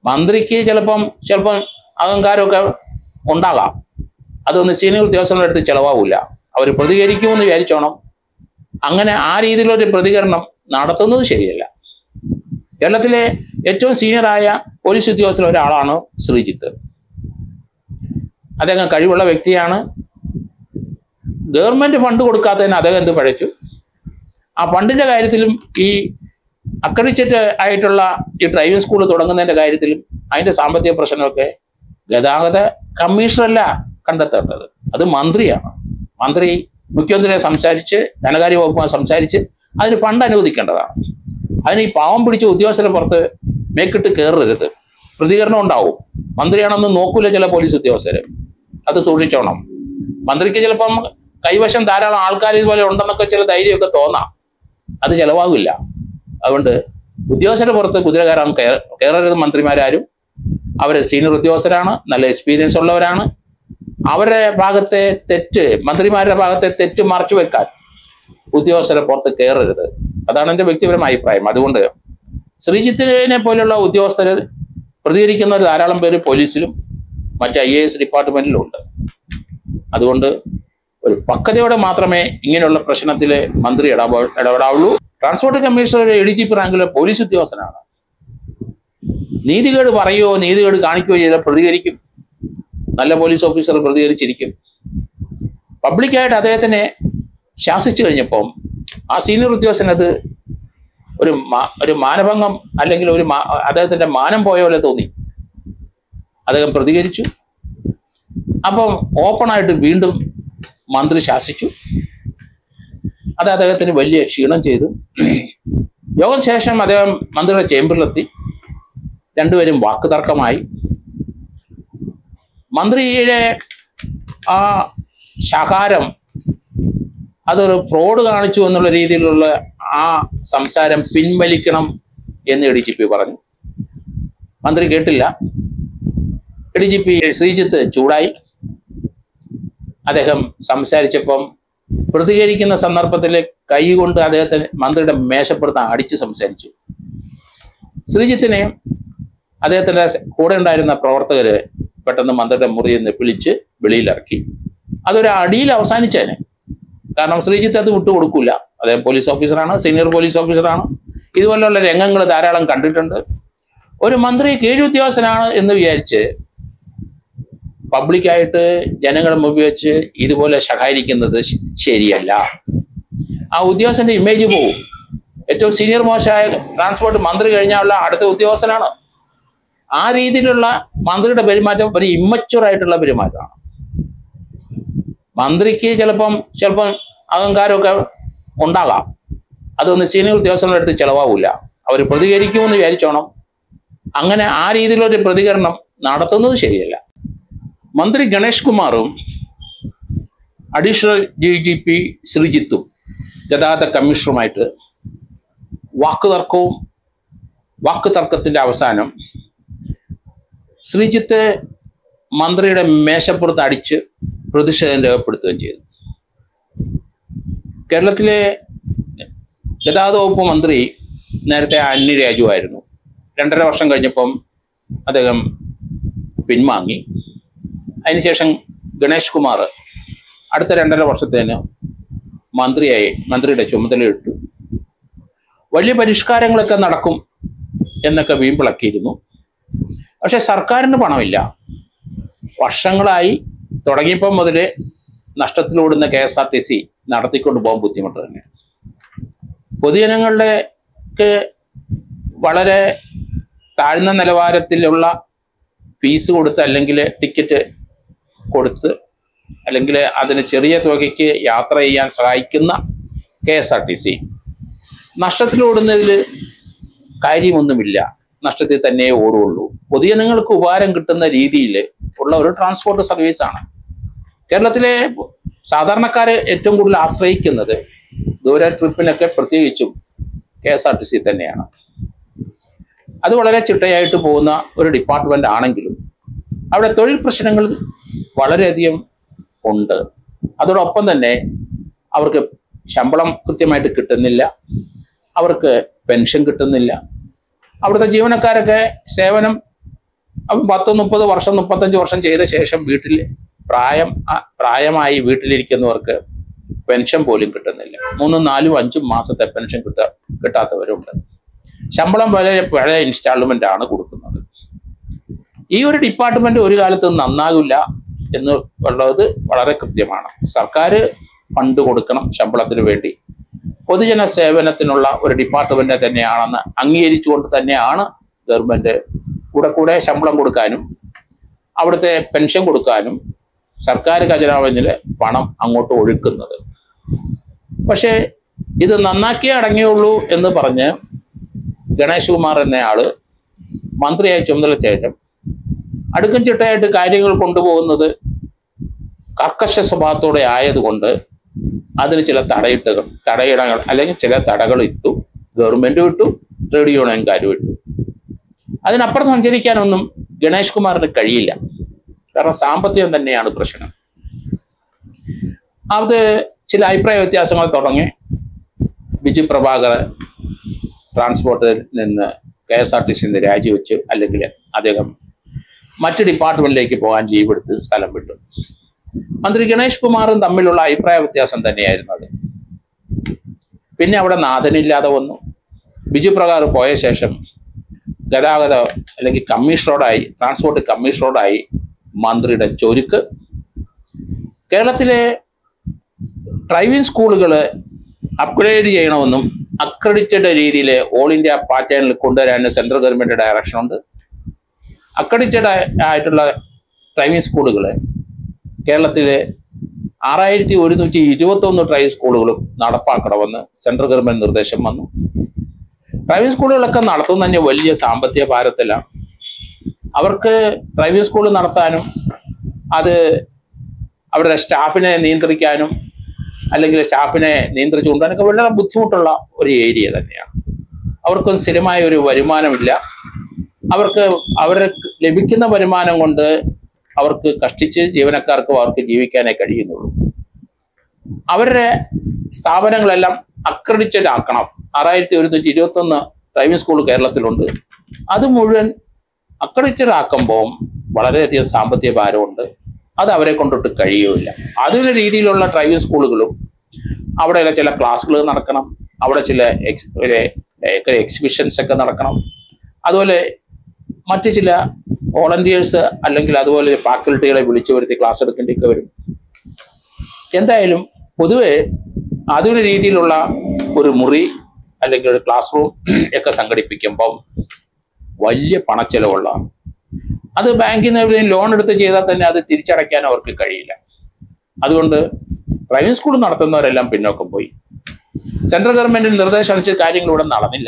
മന്ത്രിക്ക് ചിലപ്പം ചിലപ്പം അഹങ്കാരമൊക്കെ ഉണ്ടാകാം അതൊന്നും സീനിയർ ഉദ്യോഗസ്ഥരുടെ അടുത്ത് ചിലവാകില്ല അവർ പ്രതികരിക്കുമെന്ന് വിചാരിച്ചോണം അങ്ങനെ ആ രീതിയിലൊരു പ്രതികരണം നടത്തുന്നത് ശരിയല്ല കേരളത്തിലെ ഏറ്റവും സീനിയറായ പോലീസ് ഉദ്യോഗസ്ഥരിൽ ഒരാളാണ് ശ്രീജിത്ത് അദ്ദേഹം കഴിവുള്ള വ്യക്തിയാണ് ഗവൺമെന്റ് ഫണ്ട് കൊടുക്കാത്തതിന് അദ്ദേഹം എന്ത് പഴച്ചു ആ ഫണ്ടിന്റെ കാര്യത്തിലും ഈ അക്രഡിറ്റഡ് ആയിട്ടുള്ള ഈ ഡ്രൈവിംഗ് സ്കൂൾ തുടങ്ങുന്നതിന്റെ കാര്യത്തിലും അതിന്റെ സാമ്പത്തിക പ്രശ്നമൊക്കെ ഗതാഗത കമ്മീഷണറല്ല കണ്ടെത്തേണ്ടത് അത് മന്ത്രിയാണ് മന്ത്രി മുഖ്യമന്ത്രിയെ സംസാരിച്ച് ധനകാര്യ വകുപ്പുമായി സംസാരിച്ച് അതിന് ഫണ്ട് അനുവദിക്കേണ്ടതാണ് അതിന് ഈ പാവം പിടിച്ച ഉദ്യോഗസ്ഥരെ പുറത്ത് മേക്കിട്ട് കയറരുത് പ്രതികരണം ഉണ്ടാവും മന്ത്രിയാണെന്ന് നോക്കൂല ചില പോലീസ് ഉദ്യോഗസ്ഥര് അത് സൂക്ഷിച്ചോണം മന്ത്രിക്ക് ചിലപ്പം കൈവശം ധാരാളം ആൾക്കാർ ഇതുപോലെ ഉണ്ടെന്നൊക്കെ ചില ധൈര്യമൊക്കെ തോന്നാം അത് ചെലവാകില്ല അതുകൊണ്ട് ഉദ്യോഗസ്ഥരുടെ പുറത്ത് കുതിര കയറാൻ കയറ- കയറരുത് മന്ത്രിമാരാരും അവർ സീനിയർ ഉദ്യോഗസ്ഥരാണ് നല്ല എക്സ്പീരിയൻസ് ഉള്ളവരാണ് അവരുടെ ഭാഗത്തെ തെറ്റ് മന്ത്രിമാരുടെ ഭാഗത്തെ തെറ്റ് മറച്ചു വെക്കാൻ ഉദ്യോഗസ്ഥരെ പുറത്ത് കയറരുത് അതാണ് എൻ്റെ വ്യക്തിപരമായ അഭിപ്രായം അതുകൊണ്ട് ശ്രീജിത്തിനെ പോലുള്ള ഉദ്യോഗസ്ഥർ പ്രതികരിക്കുന്ന ഒരു ധാരാളം പേര് പോലീസിലും മറ്റ് ഐ എ എസ് ഡിപ്പാർട്ട്മെന്റിലും ഉണ്ട് അതുകൊണ്ട് ഒരു പക്വതയോടെ മാത്രമേ ഇങ്ങനെയുള്ള പ്രശ്നത്തിൽ മന്ത്രി ഇടപെ ഇടപെടാവുള്ളൂ transport commissioner A D G P റാങ്കിലെ പോലീസ് ഉദ്യോഗസ്ഥനാണ് നീതികേട് പറയുകയോ നീതികേട് കാണിക്കുകയോ ചെയ്താൽ പ്രതികരിക്കും നല്ല പോലീസ് ഓഫീസർ പ്രതികരിച്ചിരിക്കും പബ്ലിക്കായിട്ട് അദ്ദേഹത്തിനെ ശാസിച്ചു കഴിഞ്ഞപ്പം ആ സീനിയർ ഉദ്യോഗസ്ഥൻ അത് ഒരു മാ- ഒരു മാനഭംഗം അല്ലെങ്കിൽ ഒരു മാ- അദ്ദേഹത്തിന്റെ മാനം പോയ പോലെ തോന്നി അദ്ദേഹം പ്രതികരിച്ചു അപ്പം ഓപ്പണായിട്ട് വീണ്ടും മന്ത്രി ശാസിച്ചു അത് അദ്ദേഹത്തിന് വലിയ ക്ഷീണം ചെയ്തു യോഗം ശേഷം അദ്ദേഹം മന്ത്രിയുടെ ചേംബറിലെത്തി രണ്ടുപേരും വാക്ക് തർക്കമായി മന്ത്രിയുടെ ആ ശകാരം അതൊരു ഫ്രോഡ് കാണിച്ചു എന്നുള്ള രീതിയിലുള്ള ആ സംസാരം പിൻവലിക്കണം എന്ന് എ ഡി ജി പി പറഞ്ഞു മന്ത്രി കേട്ടില്ല A D G P Sreejith ചൂടായി അദ്ദേഹം സംസാരിച്ചപ്പം പ്രതികരിക്കുന്ന സന്ദർഭത്തിൽ കൈകൊണ്ട് അദ്ദേഹത്തിന് മന്ത്രിയുടെ മേശപ്പുറത്ത് അടിച്ച് സംസാരിച്ചു ശ്രീജിത്തിനെ അദ്ദേഹത്തിന്റെ കൂടെ ഉണ്ടായിരുന്ന പ്രവർത്തകര് പെട്ടെന്ന് മന്ത്രിയുടെ മുറിയിൽ നിന്ന് വിളിച്ച് വെളിയിലിറക്കി അതൊരു അടിയിൽ അവസാനിച്ചേനെ കാരണം ശ്രീജിത്ത് അത് വിട്ടുകൊടുക്കൂല അദ്ദേഹം പോലീസ് ഓഫീസറാണ് സീനിയർ പോലീസ് ഓഫീസറാണ് ഇതുപോലുള്ള രംഗങ്ങൾ ധാരാളം കണ്ടിട്ടുണ്ട് ഒരു മന്ത്രി കീഴുദ്യോഗസ്ഥനാണ് എന്ന് വിചാരിച്ച് പബ്ലിക്കായിട്ട് ജനങ്ങളുടെ മുമ്പിൽ വെച്ച് ഇതുപോലെ ശകാരിക്കുന്നത് ശ- ശരിയല്ല ആ ഉദ്യോഗസ്ഥന്റെ ഇമേജ് പോവും ഏറ്റവും സീനിയർ മോശമായ ട്രാൻസ്പോർട്ട് മന്ത്രി കഴിഞ്ഞാലുള്ള അടുത്ത ഉദ്യോഗസ്ഥനാണ് ആ രീതിയിലുള്ള മന്ത്രിയുടെ പെരുമാറ്റം ഒരു ഇമ്മച്ചുവർ ആയിട്ടുള്ള പെരുമാറ്റമാണ് മന്ത്രിക്ക് ചിലപ്പം ചിലപ്പം അഹങ്കാരമൊക്കെ ഉണ്ടാകാം അതൊന്നും സീനിയർ ഉദ്യോഗസ്ഥരുടെ അടുത്ത് ചിലവാകില്ല അവർ പ്രതികരിക്കുമെന്ന് വിചാരിച്ചോണം അങ്ങനെ ആ രീതിയിലൊരു പ്രതികരണം നടത്തുന്നത് ശരിയല്ല മന്ത്രി ഗണേഷ് കുമാറും അഡീഷണൽ ഡി ജി പി ശ്രീജിത്തും ഗതാഗത കമ്മീഷണറുമായിട്ട് വാക്ക് തർക്കവും വാക്ക് തർക്കത്തിന്റെ അവസാനം ശ്രീജിത്ത് മന്ത്രിയുടെ മേശപ്പുറത്ത് അടിച്ച് പ്രതിഷേധം രേഖപ്പെടുത്തുകയും ചെയ്തു കേരളത്തിലെ ഗതാഗത വകുപ്പ് മന്ത്രി നേരത്തെ അന്യ രാജുവായിരുന്നു രണ്ടര വർഷം കഴിഞ്ഞപ്പം അദ്ദേഹം പിൻവാങ്ങി അതിനുശേഷം ഗണേഷ് കുമാർ അടുത്ത രണ്ടര വർഷത്തേന് മന്ത്രിയായി മന്ത്രിയുടെ ചുമതലയിട്ടു വലിയ പരിഷ്കാരങ്ങളൊക്കെ നടക്കും എന്നൊക്കെ വീമ്പിളക്കിയിരുന്നു പക്ഷെ സർക്കാരിന് പണമില്ല വർഷങ്ങളായി തുടങ്ങിയപ്പം മുതൽ നഷ്ടത്തിലോടുന്ന K S R T C നടത്തിക്കൊണ്ട് പോകാൻ ബുദ്ധിമുട്ട് തന്നെ പൊതുജനങ്ങളുടെക്ക് വളരെ താഴ്ന്ന നിലവാരത്തിലുള്ള ഫീസ് കൊടുത്ത് അല്ലെങ്കിൽ ടിക്കറ്റ് കൊടുത്ത് അല്ലെങ്കിൽ അതിന് ചെറിയ തുകയ്ക്ക് യാത്ര ചെയ്യാൻ സഹായിക്കുന്ന K S R T C നഷ്ടത്തിലോടുന്നതിൽ കാര്യമൊന്നുമില്ല നഷ്ടത്തിൽ തന്നെ ഓടുകയുള്ളൂ പൊതുജനങ്ങൾക്ക് ഉപകാരം കിട്ടുന്ന രീതിയിൽ ഉള്ള ഒരു ട്രാൻസ്പോർട്ട് സർവീസാണ് കേരളത്തിലെ സാധാരണക്കാരെ ഏറ്റവും കൂടുതൽ ആശ്രയിക്കുന്നത് ദൂര ട്രിപ്പിനൊക്കെ പ്രത്യേകിച്ചും K S R T C തന്നെയാണ് അത് വളരെ ചിട്ടയായിട്ട് പോകുന്ന ഒരു ഡിപ്പാർട്ട്മെന്റ് ആണെങ്കിലും അവിടെ തൊഴിൽ പ്രശ്നങ്ങൾ വളരെയധികം ഉണ്ട് അതോടൊപ്പം തന്നെ അവർക്ക് ശമ്പളം കൃത്യമായിട്ട് കിട്ടുന്നില്ല അവർക്ക് പെൻഷൻ കിട്ടുന്നില്ല അവിടുത്തെ ജീവനക്കാരൊക്കെ സേവനം അപ്പം പത്ത് മുപ്പത് വർഷം മുപ്പത്തഞ്ച് വർഷം ചെയ്ത ശേഷം വീട്ടിൽ പ്രായം ആ, പ്രായമായി വീട്ടിലിരിക്കുന്നവർക്ക് പെൻഷൻ പോലും കിട്ടുന്നില്ല മൂന്നും നാലും അഞ്ചും മാസത്തെ പെൻഷൻ കിട്ട കിട്ടാത്തവരുണ്ട് ശമ്പളം വളരെ പഴയ ഇൻസ്റ്റാൾമെന്റ് ആണ് കൊടുക്കുന്നത് ഈ ഒരു ഡിപ്പാർട്ട്മെന്റ് ഒരു കാലത്ത് നന്നാകില്ല എന്ന് ഉള്ളത് വളരെ കൃത്യമാണ് സർക്കാർ ഫണ്ട് കൊടുക്കണം ശമ്പളത്തിന് വേണ്ടി പൊതുജന സേവനത്തിനുള്ള ഒരു ഡിപ്പാർട്ട്മെന്റ് തന്നെയാണെന്ന് അംഗീകരിച്ചുകൊണ്ട് തന്നെയാണ് ഗവൺമെന്റ് കൂടെ കൂടെ ശമ്പളം കൊടുക്കാനും അവിടുത്തെ പെൻഷൻ കൊടുക്കാനും സർക്കാർ ഖജനാവിൽ പണം അങ്ങോട്ട് ഒഴുക്കുന്നത് പക്ഷേ ഇത് നന്നാക്കിയേ അടങ്ങിയുള്ളൂ എന്ന് പറഞ്ഞ് ഗണേഷ് കുമാർ എന്നയാള് മന്ത്രിയായി ചുമതല ശേഷം അടുക്കും ചിട്ടയായിട്ട് കാര്യങ്ങൾ കൊണ്ടുപോകുന്നത് കർക്കശ സ്വഭാവത്തോടെ ആയതുകൊണ്ട് അതിന് ചില തടയിട്ടുകൾ തടയിടങ്ങൾ അല്ലെങ്കിൽ ചില തടകൾ ഇട്ടു ഗവൺമെന്റ് ഇട്ടു ട്രേഡ് യൂണിയൻകാരും ഇട്ടു അതിനപ്പുറം സഞ്ചരിക്കാനൊന്നും ഗണേഷ് കുമാറിന് കഴിയില്ല കാരണം സാമ്പത്തികം തന്നെയാണ് പ്രശ്നം അത് ചില അഭിപ്രായ വ്യത്യാസങ്ങൾ തുടങ്ങി ബിജു പ്രഭാകർ ട്രാൻസ്പോർട്ടിൽ നിന്ന് കെ എസ് ആർ ടി സിയിൽ നിന്ന് രാജിവെച്ച് അല്ലെങ്കിൽ അദ്ദേഹം മറ്റ് ഡിപ്പാർട്ട്മെന്റിലേക്ക് പോകാൻ ലീവ് എടുത്ത് സ്ഥലം വിട്ടു മന്ത്രി ഗണേഷ് കുമാറും തമ്മിലുള്ള അഭിപ്രായ വ്യത്യാസം തന്നെയായിരുന്നു അത് പിന്നെ അവിടെ നാഥനില്ലാതെ വന്നു ബിജു പ്രകാർ പോയ ശേഷം ഗതാഗത അല്ലെങ്കിൽ കമ്മീഷണറോടായി ട്രാൻസ്പോർട്ട് കമ്മീഷണറോടായി മന്ത്രിയുടെ ചൊരുക്ക് കേരളത്തിലെ ഡ്രൈവിംഗ് സ്കൂളുകൾ അപ്ഗ്രേഡ് ചെയ്യണമെന്നും അക്രഡിറ്റഡ് രീതിയിൽ ഓൾ ഇന്ത്യ പാറ്റേണിൽ കൊണ്ടുവരാൻ സെൻട്രൽ ഗവൺമെന്റ് ഡയറക്ഷൻ ഉണ്ട് അക്രഡിറ്റഡ് ആയിട്ടുള്ള ഡ്രൈവിംഗ് സ്കൂളുകൾ കേരളത്തിലെ ആറായിരത്തി ഒരുന്നൂറ്റി ഇരുപത്തി ഒന്ന് ഡ്രൈവിംഗ് സ്കൂളുകളും നടപ്പാക്കണമെന്ന് സെൻട്രൽ ഗവൺമെന്റ് നിർദ്ദേശം വന്നു ഡ്രൈവിംഗ് സ്കൂളുകളൊക്കെ നടത്തുന്നതന്നെ വലിയ സാമ്പത്തിക ഭാരത്തിലാണ് അവർക്ക് ഡ്രൈവിംഗ് സ്കൂൾ നടത്താനും അത് അവരുടെ സ്റ്റാഫിനെ നിയന്ത്രിക്കാനും അല്ലെങ്കിൽ സ്റ്റാഫിനെ നിയന്ത്രിച്ചു കൊണ്ടുപോകാനൊക്കെ വളരെ ബുദ്ധിമുട്ടുള്ള ഒരു ഏരിയ തന്നെയാണ് അവർക്കൊന്നും സ്ഥിരമായ ഒരു വരുമാനമില്ല അവർക്ക് അവർക്ക് ലഭിക്കുന്ന വരുമാനം കൊണ്ട് അവർക്ക് കഷ്ടിച്ച് ജീവനക്കാർക്കും അവർക്ക് ജീവിക്കാനേ കഴിയുന്നുള്ളൂ അവരുടെ സ്ഥാപനങ്ങളെല്ലാം അക്രഡിറ്റഡ് ആക്കണം ആറായിരത്തി ഒരുന്നൂറ്റി ഇരുപത്തി ഒന്ന് ഡ്രൈവിംഗ് സ്കൂൾ കേരളത്തിലുണ്ട് അത് മുഴുവൻ അക്രഡിറ്റഡ് ആക്കുമ്പോൾ വളരെയധികം സാമ്പത്തിക ഭാരമുണ്ട് അത് അവരെ കൊണ്ടിട്ട് കഴിയുമില്ല അതിന് രീതിയിലുള്ള ഡ്രൈവിംഗ് സ്കൂളുകളും അവിടെ ചില ക്ലാസ്സുകൾ നടക്കണം അവിടെ ചില എക്സ് എക്സിബിഷൻസ് ഒക്കെ നടക്കണം അതുപോലെ മറ്റ് ചില വോളണ്ടിയേഴ്സ് അല്ലെങ്കിൽ അതുപോലെ ഫാക്കൽറ്റികളെ വിളിച്ചു വരുത്തി ക്ലാസ് എടുക്കേണ്ടിയൊക്കെ വരും എന്തായാലും പൊതുവെ ആധുനിക രീതിയിലുള്ള ഒരു മുറി അല്ലെങ്കിൽ ഒരു ക്ലാസ് റൂം ഒക്കെ സംഘടിപ്പിക്കുമ്പം വലിയ പണച്ചെലവുള്ളതാണ് അത് ബാങ്കിൽ നിന്ന് എവിടെയും ലോൺ എടുത്ത് ചെയ്താൽ തന്നെ അത് തിരിച്ചടയ്ക്കാൻ അവർക്ക് കഴിയില്ല അതുകൊണ്ട് ഡ്രൈവിംഗ് സ്കൂൾ നടത്തുന്നവരെല്ലാം പിന്നോക്കം പോയി സെൻട്രൽ ഗവൺമെന്റിന് നിർദ്ദേശം അനുസരിച്ച് കാര്യങ്ങൾ ഇവിടെ നടന്നില്ല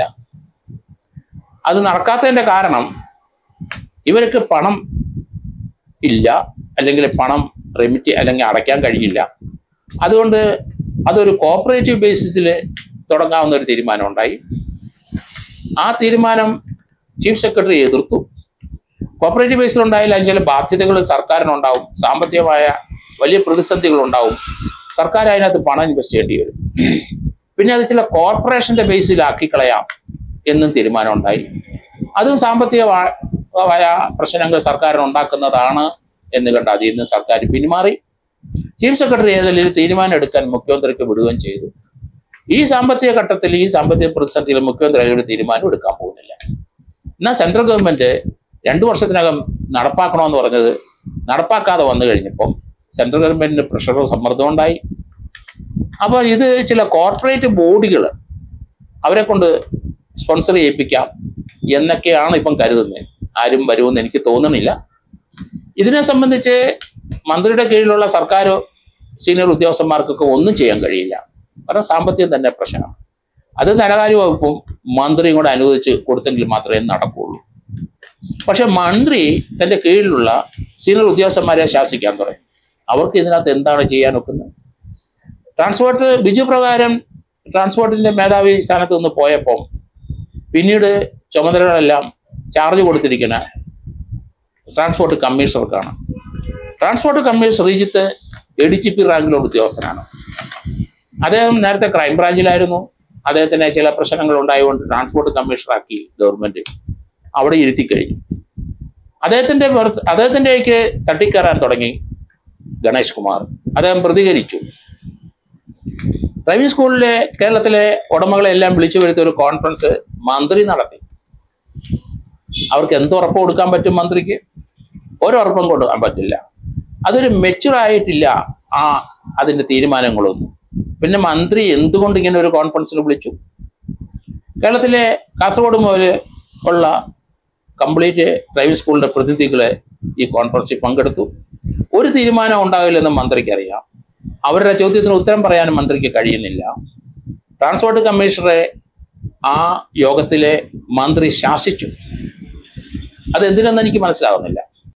അത് നടക്കാത്തതിന്റെ കാരണം ഇവർക്ക് പണം ഇല്ല അല്ലെങ്കിൽ പണം റെമിറ്റ് അല്ലെങ്കിൽ അടയ്ക്കാൻ കഴിയില്ല അതുകൊണ്ട് അതൊരു കോപ്പറേറ്റീവ് ബേസിസിൽ തുടങ്ങാവുന്ന ഒരു തീരുമാനം ഉണ്ടായി ആ തീരുമാനം ചീഫ് സെക്രട്ടറി എതിർത്തു കോപ്പറേറ്റീവ് ബേസിൽ ഉണ്ടായാൽ അതിന് ചില ബാധ്യതകൾ സർക്കാരിനുണ്ടാവും സാമ്പത്തികമായ വലിയ പ്രതിസന്ധികൾ ഉണ്ടാവും സർക്കാർ അതിനകത്ത് പണം ഇൻവെസ്റ്റ് ചെയ്യേണ്ടി വരും പിന്നെ അത് ചില കോർപ്പറേഷന്റെ ബേസിലാക്കി കളയാം എന്നും തീരുമാനം ഉണ്ടായി അതും സാമ്പത്തികമായ പ്രശ്നങ്ങൾ സർക്കാരിന് ഉണ്ടാക്കുന്നതാണ് എന്ന് കണ്ട് അതിൽ നിന്ന് സർക്കാർ പിന്മാറി ചീഫ് സെക്രട്ടറി ഏതെങ്കിലും തീരുമാനം എടുക്കാൻ മുഖ്യമന്ത്രിക്ക് വിടുകയും ചെയ്തു ഈ സാമ്പത്തിക ഘട്ടത്തിൽ ഈ സാമ്പത്തിക പ്രതിസന്ധിയിൽ മുഖ്യമന്ത്രി അതിലൊരു തീരുമാനം എടുക്കാൻ പോകുന്നില്ല എന്നാൽ സെൻട്രൽ ഗവൺമെന്റ് രണ്ടു വർഷത്തിനകം നടപ്പാക്കണമെന്ന് പറഞ്ഞത് നടപ്പാക്കാതെ വന്നു കഴിഞ്ഞപ്പം സെൻട്രൽ ഗവൺമെന്റിന് പ്രഷറും സമ്മർദ്ദവും ഉണ്ടായി അപ്പോൾ ഇത് ചില കോർപ്പറേറ്റ് ബോഡികൾ അവരെ കൊണ്ട് സ്പോൺസർ ചെയ്യിപ്പിക്കാം എന്നൊക്കെയാണ് ഇപ്പം കരുതുന്നത് ആരും വരുമെന്ന് എനിക്ക് തോന്നണില്ല ഇതിനെ സംബന്ധിച്ച് മന്ത്രിയുടെ കീഴിലുള്ള സർക്കാർ സീനിയർ ഉദ്യോഗസ്ഥന്മാർക്കൊക്കെ ഒന്നും ചെയ്യാൻ കഴിയില്ല കാരണം സാമ്പത്തികം തന്നെ പ്രശ്നമാണ് അത് ധനകാര്യ വകുപ്പും മന്ത്രിയും കൂടെ അനുവദിച്ച് കൊടുത്തെങ്കിൽ മാത്രമേ നടക്കുകയുള്ളൂ പക്ഷെ മന്ത്രി തന്റെ കീഴിലുള്ള സീനിയർ ഉദ്യോഗസ്ഥന്മാരെ ശാസിക്കാൻ തുടങ്ങി അവർക്ക് ഇതിനകത്ത് എന്താണ് ചെയ്യാൻ ഒക്കുന്നത് ട്രാൻസ്പോർട്ട് ബിജു പ്രകാരം ട്രാൻസ്പോർട്ടിന്റെ മേധാവി സ്ഥാനത്ത് നിന്ന് പോയപ്പം പിന്നീട് ചുമതലകളെല്ലാം ചാർജ് കൊടുത്തിരിക്കുന്ന ട്രാൻസ്പോർട്ട് കമ്മീഷണർക്കാണ് transport commissioner Sreejith A D G P റാങ്കിലുള്ള ഉദ്യോഗസ്ഥനാണ് അദ്ദേഹം നേരത്തെ ക്രൈംബ്രാഞ്ചിലായിരുന്നു അദ്ദേഹത്തിന് ചില പ്രശ്നങ്ങൾ ഉണ്ടായതുകൊണ്ട് ട്രാൻസ്പോർട്ട് കമ്മീഷണറാക്കി ഗവൺമെന്റ് അവിടെ ഇരുത്തി കഴിഞ്ഞു അദ്ദേഹത്തിന്റെ പുറത്ത് അദ്ദേഹത്തിൻ്റെക്ക് തട്ടിക്കയറാൻ തുടങ്ങി ഗണേഷ് കുമാർ അദ്ദേഹം പ്രതികരിച്ചു ഡ്രൈവിംഗ് സ്കൂളിലെ കേരളത്തിലെ ഉടമകളെ എല്ലാം വിളിച്ചു വരുത്തിയ ഒരു കോൺഫറൻസ് മന്ത്രി നടത്തി അവർക്ക് എന്ത് ഉറപ്പ് കൊടുക്കാൻ പറ്റും മന്ത്രിക്ക് ഒരുറപ്പും കൊടുക്കാൻ പറ്റില്ല അതൊരു മെച്ചുർ ആയിട്ടില്ല ആ അതിന്റെ തീരുമാനങ്ങളൊന്നും പിന്നെ മന്ത്രി എന്തുകൊണ്ട് ഇങ്ങനെ ഒരു കോൺഫറൻസിൽ വിളിച്ചു കേരളത്തിലെ കാസർഗോഡ് മുതൽ ഉള്ള കംപ്ലീറ്റ് ഡ്രൈവിംഗ് സ്കൂളിന്റെ പ്രതിനിധികളെ ഈ കോൺഫറൻസിൽ പങ്കെടുത്തു ഒരു തീരുമാനം ഉണ്ടാകില്ലെന്ന് മന്ത്രിക്ക് അറിയാം അവരുടെ ചോദ്യത്തിന് ഉത്തരം പറയാനും മന്ത്രിക്ക് കഴിയുന്നില്ല ട്രാൻസ്പോർട്ട് കമ്മീഷണറെ ആ യോഗത്തിലെ മന്ത്രി ശാസിച്ചു അതെന്തിനെന്ന് എനിക്ക് മനസ്സിലാവുന്നില്ല